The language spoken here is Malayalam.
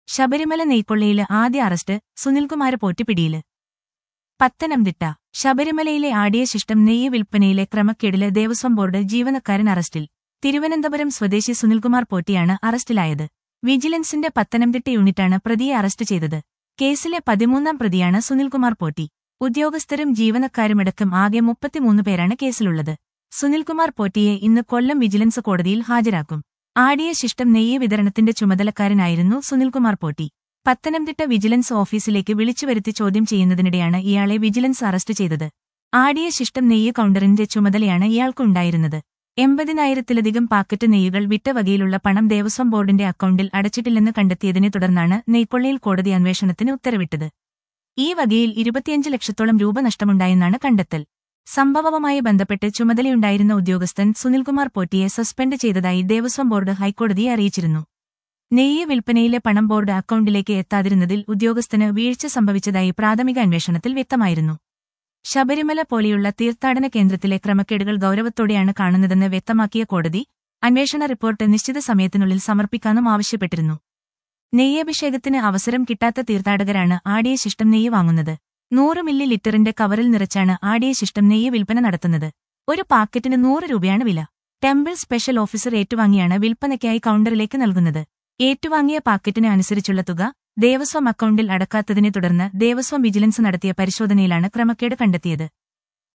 ശബരിമല നെയ്ക്കൊള്ളയില് ആദ്യ അറസ്റ്റ് സുനിൽകുമാര പോറ്റി പിടിയില് പത്തനംതിട്ട ശബരിമലയിലെ ആടിയ ശിഷ്ടം നെയ്യ് വിൽപ്പനയിലെ ക്രമക്കേടില് ദേവസ്വം ബോർഡ് ജീവനക്കാരൻ അറസ്റ്റിൽ തിരുവനന്തപുരം സ്വദേശി സുനിൽകുമാർ പോറ്റിയാണ് അറസ്റ്റിലായത് വിജിലൻസിന്റെ പത്തനംതിട്ട യൂണിറ്റാണ് പ്രതിയെ അറസ്റ്റ് ചെയ്തത് കേസിലെ പതിമൂന്നാം പ്രതിയാണ് സുനിൽകുമാർ പോറ്റി ഉദ്യോഗസ്ഥരും ജീവനക്കാരുമടക്കം ആകെ മുപ്പത്തിമൂന്ന് പേരാണ് കേസിലുള്ളത് സുനിൽകുമാർ പോറ്റിയെ ഇന്ന് കൊല്ലം വിജിലൻസ് കോടതിയിൽ ഹാജരാക്കും ആടിയ ശിഷ്ടം നെയ്യ് വിതരണത്തിന്റെ ചുമതലക്കാരനായിരുന്നു സുനിൽകുമാർ പോറ്റി പത്തനംതിട്ട വിജിലൻസ് ഓഫീസിലേക്ക് വിളിച്ചുവരുത്തി ചോദ്യം ചെയ്യുന്നതിനിടെയാണ് ഇയാളെ വിജിലൻസ് അറസ്റ്റ് ചെയ്തത് ആടിയ ശിഷ്ടം നെയ്യ് കൗണ്ടറിന്റെ ചുമതലയാണ് ഇയാൾക്കുണ്ടായിരുന്നത് എൺപതിനായിരത്തിലധികം പാക്കറ്റ് നെയ്യുകൾ വിറ്റ വകയിലുള്ള പണം ദേവസ്വം ബോർഡിന്റെ അക്കൗണ്ടിൽ അടച്ചിട്ടില്ലെന്ന് കണ്ടെത്തിയതിനെ തുടർന്നാണ് നെയ്ക്കൊള്ളയിൽ കോടതി അന്വേഷണത്തിന് ഉത്തരവിട്ടത് ഈ വകയിൽ ഇരുപത്തിയഞ്ച് ലക്ഷത്തോളം രൂപ നഷ്ടമുണ്ടായെന്നാണ് കണ്ടെത്തൽ സംഭവവുമായി ബന്ധപ്പെട്ട് ചുമതലയുണ്ടായിരുന്ന ഉദ്യോഗസ്ഥൻ സുനിൽകുമാർ പോറ്റിയെ സസ്പെൻഡ് ചെയ്തതായി ദേവസ്വം ബോർഡ് ഹൈക്കോടതിയെ അറിയിച്ചിരുന്നു നെയ്യ് വിൽപ്പനയിലെ പണം ബോർഡ് അക്കൗണ്ടിലേക്ക് എത്താതിരുന്നതിൽ ഉദ്യോഗസ്ഥന് വീഴ്ച സംഭവിച്ചതായി പ്രാഥമിക അന്വേഷണത്തിൽ വ്യക്തമായിരുന്നു ശബരിമല പോലെയുള്ള തീർത്ഥാടന കേന്ദ്രത്തിലെ ക്രമക്കേടുകൾ ഗൌരവത്തോടെയാണ് കാണുന്നതെന്ന് വ്യക്തമാക്കിയ കോടതി അന്വേഷണ റിപ്പോർട്ട് നിശ്ചിത സമയത്തിനുള്ളിൽ സമർപ്പിക്കാനും ആവശ്യപ്പെട്ടിരുന്നു നെയ്യഭിഷേകത്തിന് അവസരം കിട്ടാത്ത തീർത്ഥാടകരാണ് ആടിയ ശിഷ്ടം നെയ്യ് വാങ്ങുന്നത് നൂറ് മില്ലി ലിറ്ററിന്റെ കവറിൽ നിറച്ചാണ് ആടിയ ശിഷ്ടം നെയ്യ് വിൽപ്പന നടത്തുന്നത് ഒരു പാക്കറ്റിന് നൂറ് രൂപയാണ് വില ടെമ്പിൾ സ്പെഷ്യൽ ഓഫീസർ ഏറ്റുവാങ്ങിയാണ് വിൽപ്പനയ്ക്കായി കൌണ്ടറിലേക്ക് നൽകുന്നത് ഏറ്റുവാങ്ങിയ പാക്കറ്റിന് അനുസരിച്ചുള്ള തുക ദേവസ്വം അക്കൗണ്ടിൽ അടക്കാത്തതിനെ തുടർന്ന് ദേവസ്വം വിജിലൻസ് നടത്തിയ പരിശോധനയിലാണ് ക്രമക്കേട് കണ്ടെത്തിയത്